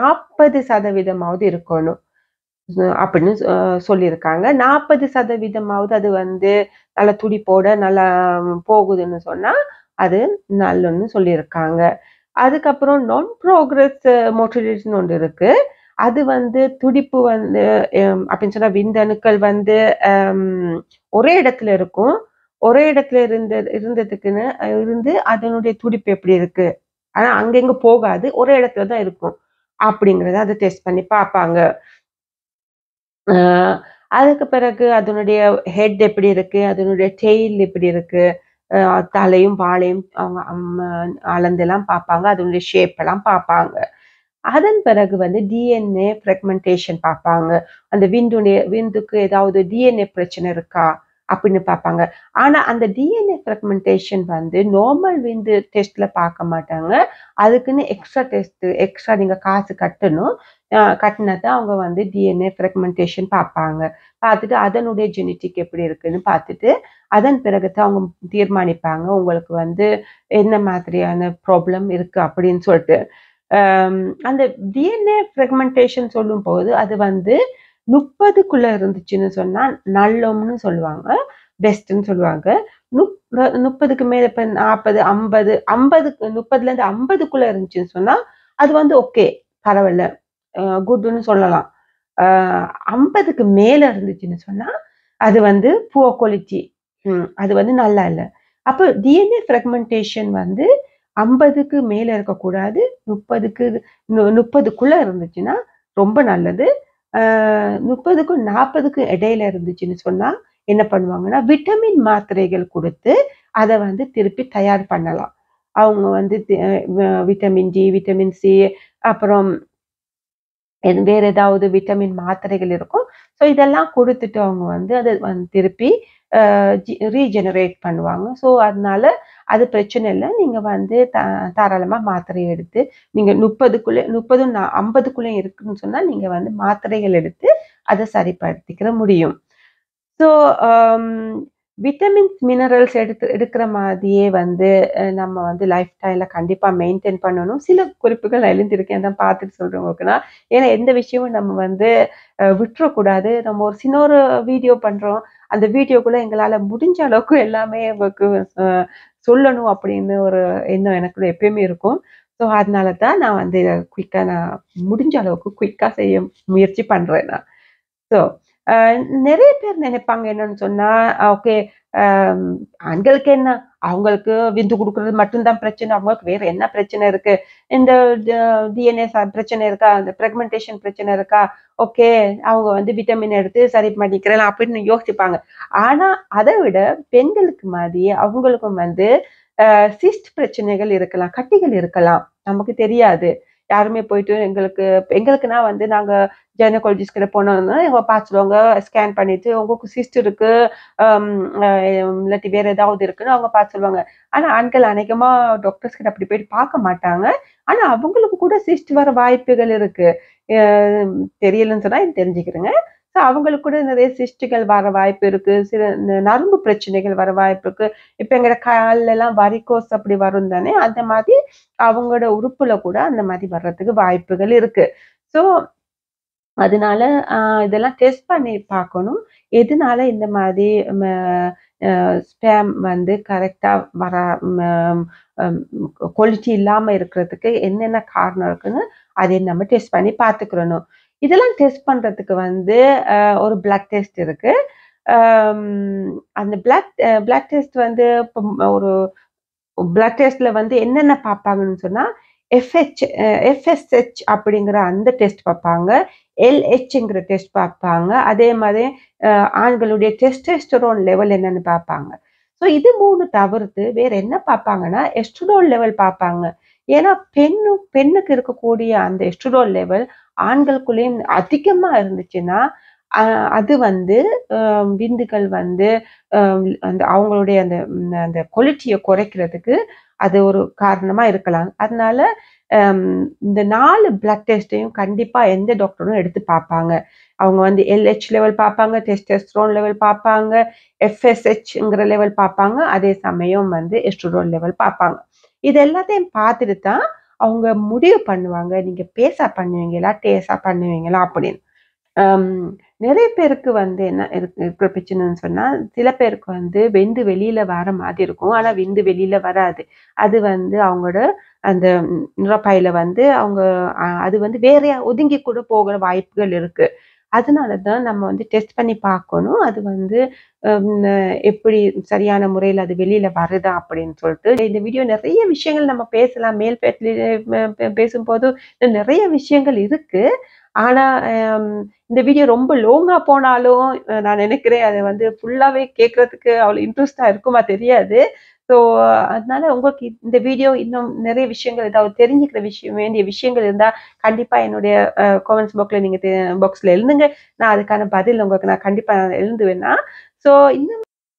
40% இருக்கணும். அ அப்படின்னு அ சொல்லியிருக்காங்க. 40% அது வந்து நல்ல துடிப்போட நல்லா போகுதுன்னு சொன்னா, அது நல்லன்னு சொல்லியிருக்காங்க. அதுக்கப்புறம் நான் ப்ரோக்ரஸ் மோட்டிலிட்டின்னு ஒண்ணு இருக்கு. அது வந்து துடிப்பு வந்து எம் அப்படின்னு சொன்னா விந்தணுக்கள் வந்து அம் ஒரே இடத்துல இருக்கும். ஒரே இடத்துல இருந்த இருந்ததுக்குன்னு இருந்து அதனுடைய துடிப்பு எப்படி இருக்கு? ஆனா அங்கங்க போகாது. ஒரே இடத்துல தான் இருக்கும். அப்படிங்கிறத அத டெஸ்ட் பண்ணி பார்ப்பாங்க. அ அதுக்கு பிறகு அதனுடைய ஹெட் எப்படி இருக்கு? அதனுடைய டெயில் எப்படி இருக்கு? அ தலையும், வாலையும் அவங்க அம் அளந்தெல்லாம் பார்ப்பாங்க. அதனுடைய ஷேப் எல்லாம் பார்ப்பாங்க. அதன் பிறகு வந்து டிஎன்ஏ ஃப்ராக்மென்டேஷன் பார்ப்பாங்க. அந்த விந்துடைய விந்துக்கு ஏதாவது டிஎன்ஏ பிரச்சனை இருக்கா? அப்படின்னு பார்ப்பாங்க. ஆனா அந்த டிஎன்ஏ ஃப்ராக்மென்டேஷன் வந்து நார்மல் விந்து டெஸ்ட்ல பார்க்க மாட்டாங்க. அதுக்குன்னு எக்ஸ்ட்ரா டெஸ்ட் எக்ஸ்ட்ரா நீங்க காசு கட்டணும். அ கட்டினா தான் அவங்க வந்து டிஎன்ஏ ஃப்ராக்மென்டேஷன் பார்ப்பாங்க. பார்த்துட்டு அதனுடைய ஜெனடிக் எப்படி இருக்குன்னு பார்த்துட்டு, அதன் பிறகு தான் அவங்க தீர்மானிப்பாங்க. உங்களுக்கு வந்து என்ன மாதிரியான ப்ராப்ளம் இருக்கு அப்படின்னு சொல்ட்டு. அம் அந்த டிஎன்ஏ ஃப்ராக்மென்டேஷன் சொல்லும்போது, அது வந்து 30க்குள்ள இருந்துச்சுன்னு சொன்னா நல்லோம்னு சொல்லுவாங்க. பெஸ்ட்ன்னு சொல்லுவாங்க. நுப் 30க்கு மேல இப்ப 40, 50, 50க்கு 30லேருந்து 50க்குள்ள இருந்துச்சுன்னு சொன்னா, அது வந்து ஓகே. பரவால்ல. அ குட்ன்னு சொல்லலாம். அ 50க்கு மேல இருந்துச்சுன்னு சொன்னா, அது வந்து புவர் குவாலிட்டி. ம். அது வந்து நல்லா இல்ல. அப்ப டிஎன்ஏ ஃப்ராக்மென்டேஷன் வந்து 50க்கு மேல இருக்கக்கூடாது. 30க்கு நு 30க்குள்ள இருந்துச்சுன்னா ரொம்ப நல்லது. அ 30க்கும் 40க்கும் இடையில இருந்துச்சுன்னு சொன்னா, என்ன பண்ணுவாங்கன்னா, விட்டமின் மாத்திரைகள் குடுத்து, அத வந்து திருப்பி தயார் பண்ணலாம். அவங்க வந்து தி வ விட்டமின் டி, விட்டமின் சி அப்புறம் எது வேற ஏதாவது விட்டமின் மாத்திரைகள் இருக்கும். ஸோ இதெல்லாம் குடுத்துட்டு அவங்க வந்து அத வந்து திருப்பி அ ஜி ரீஜெனரேட் பண்ணுவாங்க. ஸோ அதனால அது பிரச்சனை இல்ல. நீங்க வந்து த தாராளமா மாத்திரை எடுத்து நீங்க 30க்குள்ள 30 நா 50க்குள்ள இருக்குன்னு சொன்னா, நீங்க வந்து மாத்திரைகள் எடுத்து அத சரிப்படுத்திக்கிற முடியும். ஸோ அம் விட்டமின்ஸ் மினரல்ஸ் எடுத்து எடுக்கிற மாதிரியே வந்து அஹ், நம்ம வந்து லைஃப் ஸ்டைலை கண்டிப்பாக மெயின்டைன் பண்ணணும் சில குறிப்புகள் எழுந்திருக்கேன் தான் பார்த்துட்டு சொல்கிறேன் உங்களுக்கு நான் ஏன்னா எந்த விஷயமும் நம்ம வந்து அஹ், விட்டுறக்கூடாது நம்ம ஒரு சின்ன ஒரு வீடியோ பண்ணுறோம் அந்த வீடியோக்குள்ளே எங்களால் முடிஞ்ச அளவுக்கு எல்லாமே உங்களுக்கு அஹ், சொல்லணும் அப்படின்னு ஒரு எண்ணம் எனக்குள்ள எப்பயுமே இருக்கும் ஸோ அதனால தான் நான் வந்து இதை குயிக்காக நான் முடிஞ்ச அளவுக்கு குயிக்காக செய்ய முயற்சி பண்ணுறேன் நான் ஸோ நிறைய பேர் நினைப்பாங்க என்னன்னு சொன்னா ஓகே ஆண்களுக்கு என்ன அவங்களுக்கு விந்து கொடுக்கறது மட்டும்தான் பிரச்சனை அவங்களுக்கு வேற என்ன பிரச்சனை இருக்கு இந்த டிஎன்ஏ பிரச்சனை இருக்கா இந்த பிரெக்மெண்டேஷன் பிரச்சனை இருக்கா ஓகே அவங்க வந்து விட்டமின் எடுத்து சரி பண்ணிக்கிறேன் அப்படின்னு யோசிப்பாங்க ஆனா அதை விட பெண்களுக்கு மாதிரி அவங்களுக்கும் வந்து சிஸ்ட் பிரச்சனைகள் இருக்கலாம் கட்டிகள் இருக்கலாம் நமக்கு தெரியாது யாருமே போயிட்டு எங்களுக்கு எங்களுக்குன்னா வந்து நாங்க ஜெனகாலஜிஸ்ட் கிட்ட போனோம்னா இவங்க பார்த்துருவாங்க ஸ்கேன் பண்ணிட்டு உங்களுக்கு சிஸ்ட் இருக்கு ஹம், அஹ் இல்லாட்டி வேற ஏதாவது இருக்குன்னு அவங்க பார்த்து சொல்லுவாங்க ஆனா ஆண்கள் அநேகமா டாக்டர்ஸ் கிட்ட அப்படி போயிட்டு பார்க்க மாட்டாங்க ஆனா அவங்களுக்கு கூட சிஸ்ட் வர வாய்ப்புகள் இருக்கு அஹ் தெரியலன்னு சொன்னா இது தெரிஞ்சுக்கிறேங்க ஸோ அவங்களுக்கு கூட நிறைய சிஸ்டுகள் வர வாய்ப்பு இருக்கு சில ந- நரம்பு பிரச்சனைகள் வர வாய்ப்பு இருக்கு இப்போ எங்களோட கால்ல எல்லாம் வரிகோஸ் அப்படி வரும் தானே அந்த மாதிரி அவங்களோட உறுப்புல கூட அந்த மாதிரி வர்றதுக்கு வாய்ப்புகள் இருக்கு ஸோ அதனால ஆஹ் இதெல்லாம் டெஸ்ட் பண்ணி பார்க்கணும் எதனால இந்த மாதிரி ஸ்பேம் வந்து கரெக்டா வர குவாலிட்டி இல்லாம இருக்கிறதுக்கு என்னென்ன காரணம் இருக்குன்னு அதை நம்ம டெஸ்ட் பண்ணி பார்த்துக்கிறணும் இதெல்லாம் டெஸ்ட் பண்றதுக்கு வந்து ஆஹ் ஒரு பிளட் டெஸ்ட் இருக்கு ஆம், அந்த பிளட் பிளட் டெஸ்ட் வந்து இப்போ ஒரு பிளட் டெஸ்ட்ல வந்து என்னென்ன பார்ப்பாங்கன்னு சொன்னா எஃப்ஹெச் எஃப்எஸ்ஹெச் அப்படிங்கிற அந்த டெஸ்ட் பார்ப்பாங்க எல்ஹெச்ங்கிற டெஸ்ட் பார்ப்பாங்க அதே மாதிரி அஹ், ஆண்களுடைய டெஸ்டெஸ்டரோன் லெவல் என்னன்னு பார்ப்பாங்க ஸோ இது மூணு தவிர்த்து வேற என்ன பார்ப்பாங்கன்னா எஸ்ட்ரோல் லெவல் பார்ப்பாங்க ஏன்னா பெண்ணு பெண்ணுக்கு இருக்கக்கூடிய அந்த எஸ்ட்ரோல் லெவல் ஆண்களுக்குள்ளேயும் அதிகமா இருந்துச்சுன்னா அஹ், அது வந்து அஹ், விந்துகள் வந்து அஹ், அந்த அவங்களுடைய அந்த ம், அந்த குவாலிட்டியை குறைக்கிறதுக்கு அது ஒரு காரணமா இருக்கலாம் அதனால ஹம், இந்த நாலு பிளட் டெஸ்ட்டையும் கண்டிப்பா எந்த டாக்டரும் எடுத்து பார்ப்பாங்க அவங்க வந்து எல்ஹெச் லெவல் பார்ப்பாங்க டெஸ்டெஸ்ட்ரோன் லெவல் பார்ப்பாங்க எஃப்எஸ்ஹெச்ங்கிற லெவல் பார்ப்பாங்க அதே சமயம் வந்து எஸ்ட்ரோன் லெவல் பார்ப்பாங்க இது எல்லாத்தையும் பார்த்துட்டு தான் அவங்க முடிவு பண்ணுவாங்க நீங்க பேசா பண்ணுவீங்களா டேஸா பண்ணுவீங்களா அப்படின்னு ஹம், நிறைய பேருக்கு வந்து என்ன இருக்கு- இருக்கிற பிரச்சனைன்னு சொன்னா சில பேருக்கு வந்து வெந்து வெளியில வர மாதிரி இருக்கும் ஆனா விந்து வெளியில வராது அது வந்து அவங்களோட அந்த நிறப்பாயில வந்து அவங்க அஹ், அது வந்து வேறையா ஒதுங்கி கூட போகிற வாய்ப்புகள் இருக்கு அதனால தான் நம்ம வந்து டெஸ்ட் பண்ணி பார்க்கணும் அது வந்து ஹம், எப்படி சரியான முறையில் அது வெளியில வருதா அப்படின்னு சொல்லிட்டு இந்த வீடியோ நிறைய விஷயங்கள் நம்ம பேசலாம் மேல் பேட்டில பேசும்போது இன்னும் நிறைய விஷயங்கள் இருக்கு ஆனா ஹம், இந்த வீடியோ ரொம்ப லோங்கா போனாலும் அஹ், நான் நினைக்கிறேன் அதை வந்து ஃபுல்லாவே கேட்கறதுக்கு அவ்வளோ இன்ட்ரெஸ்டா இருக்குமா தெரியாது ஸோ அதனால உங்களுக்கு இந்த வீடியோ இன்னும் நிறைய விஷயங்கள் ஏதாவது தெரிஞ்சுக்கிற விஷயம் வேண்டிய விஷயங்கள் இருந்தா கண்டிப்பா என்னுடைய கமெண்ட்ஸ் பாக்ஸ்ல நீங்க பாக்ஸ்ல எழுதுங்க நான் அதுக்கான பதில் உங்களுக்கு நான் கண்டிப்பா எழுதுவேன்னா ஸோ இன்னும்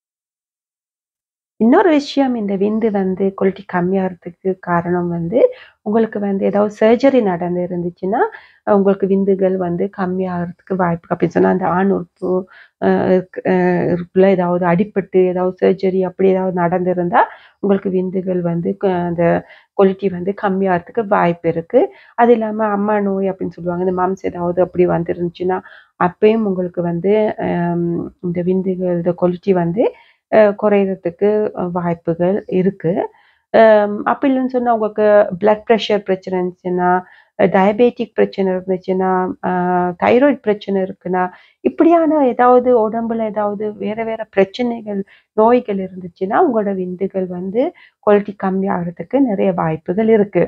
இன்னொரு விஷயம் இந்த விந்து வந்து குவாலிட்டி கம்மியாகிறதுக்கு காரணம் வந்து உங்களுக்கு வந்து ஏதாவது சர்ஜரி நடந்து இருந்துச்சுன்னா உங்களுக்கு விந்துகள் வந்து கம்மியாகிறதுக்கு வாய்ப்பு அப்படின்னு சொன்னா அந்த ஆண் உறுப்பு அஹ், இருக்கு- அஹ், உறுப்புல ஏதாவது அடிபட்டு ஏதாவது சர்ஜரி அப்படி ஏதாவது நடந்திருந்தா உங்களுக்கு விந்துகள் வந்து க- அந்த குவாலிட்டி வந்து கம்மியாகிறதுக்கு வாய்ப்பு இருக்கு அது இல்லாம அம்மா நோய் அப்படின்னு சொல்லுவாங்க இந்த மாம்ஸ் ஏதாவது அப்படி வந்துருந்துச்சுன்னா அப்பயும் உங்களுக்கு வந்து ஹம், இந்த விந்துகளோட குவாலிட்டி வந்து அஹ், குறையறதுக்கு அஹ், வாய்ப்புகள் இருக்கு ஹம், அப்படி இல்லைன்னு சொன்னா உங்களுக்கு பிளட் ப்ரெஷர் பிரச்சனை இருந்துச்சுன்னா டயபெட்டிக் பிரச்சனை இருந்துச்சுன்னா தைராய்டு பிரச்சனை இருக்குன்னா இப்படியான ஏதாவது உடம்புல ஏதாவது வேற வேற பிரச்சனைகள் நோய்கள் இருந்துச்சுன்னா உங்களோட விந்துகள் வந்து குவாலிட்டி கம்மி ஆகிறதுக்கு நிறைய வாய்ப்புகள் இருக்கு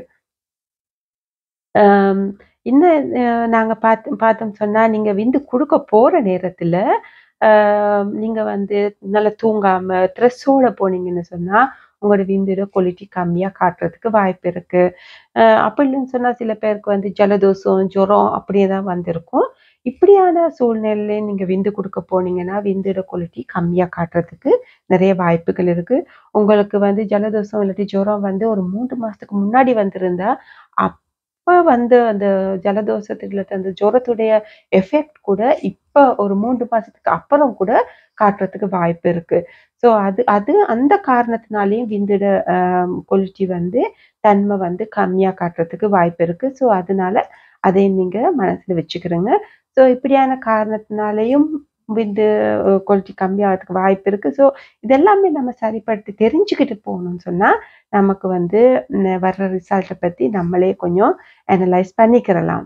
ஆம், இன்னும் அஹ், நாங்க பார்த்து பார்த்தோம் சொன்னா நீங்க விந்து கொடுக்க போற நேரத்துல ஆம், நீங்க வந்து நல்லா தூங்காம ட்ரெஸ்ஸோட போனீங்கன்னு சொன்னா உங்களோட விந்தோட குவாலிட்டி கம்மியா காட்டுறதுக்கு வாய்ப்பு இருக்கு அஹ், அப்படி இல்லைன்னு சொன்னா சில பேருக்கு வந்து ஜலதோஷம் ஜுரம் அப்படியே தான் வந்திருக்கும் இப்படியான சூழ்நிலையில நீங்க விந்து கொடுக்க போனீங்கன்னா விந்தோட குவாலிட்டி கம்மியா காட்டுறதுக்கு நிறைய வாய்ப்புகள் இருக்கு உங்களுக்கு வந்து ஜலதோஷம் இல்லாட்டி ஜுரம் வந்து ஒரு மூன்று மாசத்துக்கு முன்னாடி வந்திருந்தா அப்ப அப்ப வந்து அந்த ஜலதோஷத்துல அந்த ஜுரத்துடைய எஃபெக்ட் கூட இப்ப ஒரு 3 மாசத்துக்கு அப்புறம் கூட காட்டுறதுக்கு வாய்ப்பு இருக்கு. ஸோ அது அது அந்த காரணத்தினாலேயும் விந்தோட அ குவாலிட்டி வந்து தன்மை வந்து கம்மியா காட்டுறதுக்கு வாய்ப்பு இருக்கு. ஸோ அதனால அதையும் நீங்க மனசுல வச்சுக்கிருங்க. ஸோ இப்படியான காரணத்தினாலேயும் விந்து அ குவாலிட்டி கம்மியாகறதுக்கு வாய்ப்பு இருக்கு. ஸோ இதெல்லாமே நம்ம சரிப்படுத்தி தெரிஞ்சுக்கிட்டு போனோம்னு சொன்னா, நமக்கு வந்து ந வர்ற ரிசல்ட்ட பத்தி நம்மளே கொஞ்சம் அனலைஸ் பண்ணிக்கிறலாம்.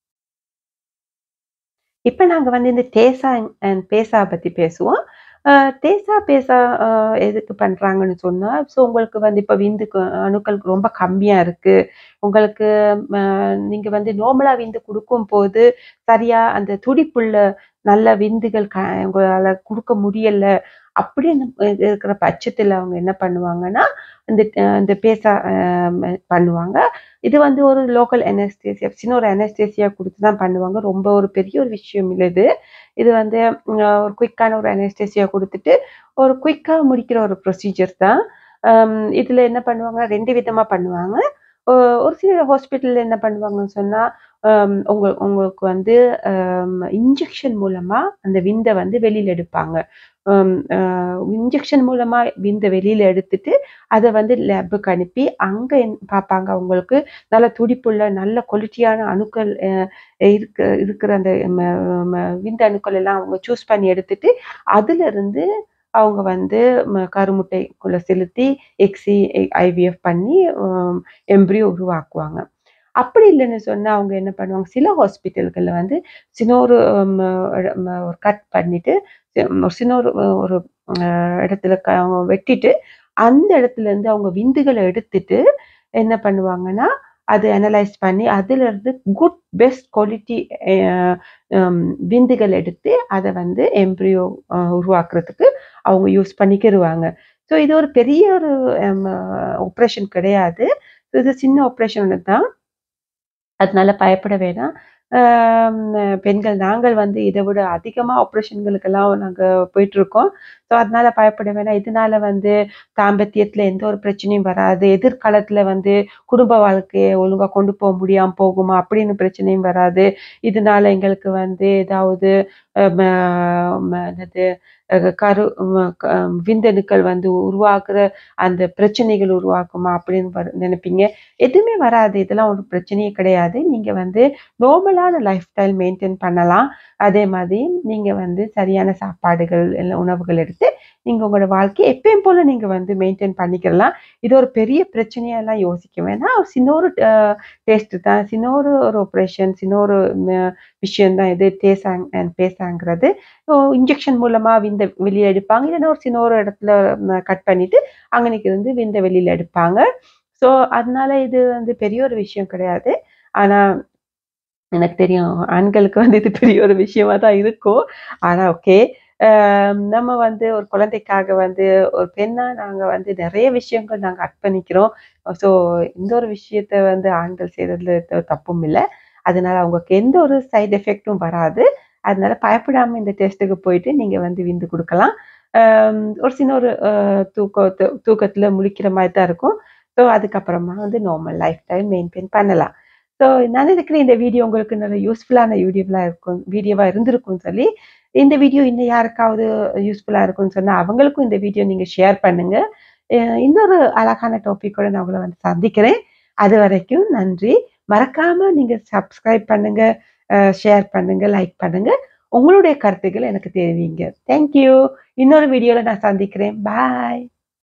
இப்ப நாங்க வந்து இந்த டேசா அண்ட் பேசா பத்தி பேசுவோம். அ டேசா, பேசா அ எதுக்கு பண்றாங்கன்னு சொன்னா, ஸோ உங்களுக்கு வந்து இப்ப விந்துக்கு அணுக்கள் ரொம்ப கம்மியா இருக்கு. உங்களுக்கு ம நீங்க வந்து நார்மலா விந்து குடுக்கும்போது, சரியா அந்த துடிப்புள்ள நல்ல விந்துகள் க உங்களால குடுக்க முடியல. அப்படின்னு இ இருக்கிற பட்சத்துல அவங்க என்ன பண்ணுவாங்கன்னா, இந்த அ இந்த பேசா அ ம பண்ணுவாங்க. இது வந்து ஒரு லோக்கல் அனஸ்தீசியா சின்ன ஒரு அனஸ்தீசியா குடுத்து தான் பண்ணுவாங்க. ரொம்ப ஒரு பெரிய ஒரு விஷயம் இல்ல இது. இது வந்து அ ஒரு குயிக்கான ஒரு அனஸ்தீசியா குடுத்துட்டு, ஒரு குயிக்கா முடிக்கிற ஒரு ப்ரொசீஜர் தான். அம் இதுல என்ன பண்ணுவாங்க 2 விதமா பண்ணுவாங்க. ஒ ஒரு சில ஹாஸ்பிட்டல்ல என்ன பண்ணுவாங்கன்னு சொன்னா, அம் உங்க உங்களுக்கு வந்து அம் இன்ஜெக்ஷன் மூலமா அந்த விந்த வந்து வெளியில எடுப்பாங்க. அம் அ இன்ஜெக்ஷன் மூலமா விந்த வெளியில எடுத்துட்டு, அத வந்து லேப்புக்கு அனுப்பி, அங்க என் பாப்பாங்க உங்களுக்கு நல்ல துடிப்புள்ள, நல்ல குவாலிட்டியான அணுக்கள் அ இருக்கு இருக்கிற அந்த ம ம விந்து அணுக்கள் எல்லாம் அவங்க சூஸ் பண்ணி எடுத்துட்டு, அதிலிருந்து அவங்க வந்து ம கருமுட்டைக்குள்ள செலுத்தி, எக்ஸி ஐவிஎஃப் பண்ணி அ எம்ப்ரியோ உருவாக்குவாங்க. அப்படி இல்லன்னு சொன்னா, அவங்க என்ன பண்ணுவாங்க, சில ஹாஸ்பிட்டல்கள்ல வந்து சின்ன ஒரு ம ம ஒரு கட் பண்ணிட்டு, ஒரு சின்ன ஒரு ஒரு அ இடத்துல க வெட்டிட்டு, அந்த இடத்துலருந்து அவங்க விந்துகள எடுத்துட்டு, என்ன பண்ணுவாங்கன்னா, அத அனலைஸ் பண்ணி, அதிலிருந்து good best quality uh um விந்துகள் எடுத்து, அத வந்து எம்ப்ரியோ அ உருவாக்குறதுக்கு அவங்க யூஸ் பண்ணிக்கிருவாங்க. ஸோ இது ஒரு பெரிய ஒரு அம் ஆப்பரேஷன் கிடையாது. இது சின்ன ஆப்பரேஷன் தான். அதனால பயப்பட வேணாம். அம் பெண்கள் நாங்கள் வந்து இத விட அதிகமா ஆப்பரேஷன்களுக்கெல்லாம் நாங்க போயிட்டுருக்கோம். ஸோ அதனால பயப்பட வேணாம். இதனால வந்து தாம்பத்தியத்துல எந்த ஒரு பிரச்சனையும் வராது. எதிர்காலத்துல வந்து குடும்ப வாழ்க்கைய ஒழுங்கா கொண்டு போ முடியாம போகுமா? அப்படின்னு பிரச்சனையும் வராது. இதனால எங்களுக்கு வந்து ஏதாவது அ ம ம என்னது அ கரு ம க விந்தணுக்கள் வந்து உருவாக்குற அந்த பிரச்சனைகள் உருவாக்குமா? அப்படின்னு வ நினைப்பீங்க. எதுவுமே வராது. இதெல்லாம் ஒரு பிரச்சனையே கிடையாது. நீங்க வந்து நார்மலான லைஃப் ஸ்டைல் மெயின்டெயின் பண்ணலாம். அதே மாதிரி நீங்க வந்து சரியான சாப்பாடுகள், இல்ல உணவுகள் எடுத்து, நீங்க உங்களோட வாழ்க்கைய எப்பயும் போல நீங்க வந்து மெயின்டெயின் பண்ணிக்கிரலாம். இது ஒரு பெரிய பிரச்சனையாலாம் யோசிக்க வேணாம். சின்ன ஒரு அ டெஸ்ட் தான். சின்ன ஒரு ஒரு ஆப்பரேஷன், சின்ன ஒரு ம விஷயம் தான் இது டேசாங் அண்ட் பேசாங்கிறது. ஓ இன்ஜெக்ஷன் மூலமா விந்த வெளிய எடுப்பாங்க. இல்லன்னா ஒரு சின்ன ஒரு இடத்துல ம கட் பண்ணிட்டு, அங்கனக்கிருந்து விந்த வெளியில எடுப்பாங்க. ஸோ அதனால இது வந்து பெரிய ஒரு விஷயம் கிடையாது. ஆனா எனக்கு தெரியும். ஆண்களுக்கு வந்து இது பெரிய ஒரு விஷயமா தான் இருக்கும். ஆனா ஓகே. அ நம்ம வந்து ஒரு குழந்தைக்காக வந்து ஒரு பெண்ணா நாங்க வந்து நெறைய விஷயங்கள் நாங்க அர்ப்பணிக்கிறோம். ஸோ இந்த ஒரு விஷயத்த வந்து ஆண்கள் செய்றதுல எந்த தப்பும் இல்ல. அதனால அவங்களுக்கு எந்த ஒரு சைட் எஃபெக்ட்டும் வராது. அதனால பயப்படாம இந்த டெஸ்ட்டுக்கு போயிட்டு நீங்க வந்து விந்து குடுக்கலாம். அம் ஒரு சின்ன ஒரு அ தூக்கத்த தூக்கத்துல முழிக்கிற மாரி தான் இருக்கும். ஸோ அதுக்கப்புறமா வந்து நார்மல் லைஃப் ஸ்டைல் மெயின்டெயின் பண்ணலாம். ஸோ நான் நினைக்கிறேன் இந்த வீடியோ உங்களுக்கு நல்ல யூஸ்ஃபுல்லான வீடியோவா இருக்கும் வீடியோவா இருந்திருக்கும்னு சொல்லி, இந்த வீடியோ இன்னும் யாருக்காவது யூஸ்ஃபுல்லா இருக்கும்னு சொன்னா, அவங்களுக்கும் இந்த வீடியோ நீங்க ஷேர் பண்ணுங்க. அ இன்னொரு அழகான டாபிக்கோட நான் உங்கள வந்து சந்திக்கிறேன். அதுவரைக்கும் நன்றி. மறக்காம நீங்க சப்ஸ்கிரைப் பண்ணுங்க, அ ஷேர் பண்ணுங்க, லைக் பண்ணுங்க. உங்களுடைய கருத்துக்கள எனக்கு தெரிவிங்க. Thank you. இன்னொரு வீடியோல நான் சந்திக்கிறேன். பாய்.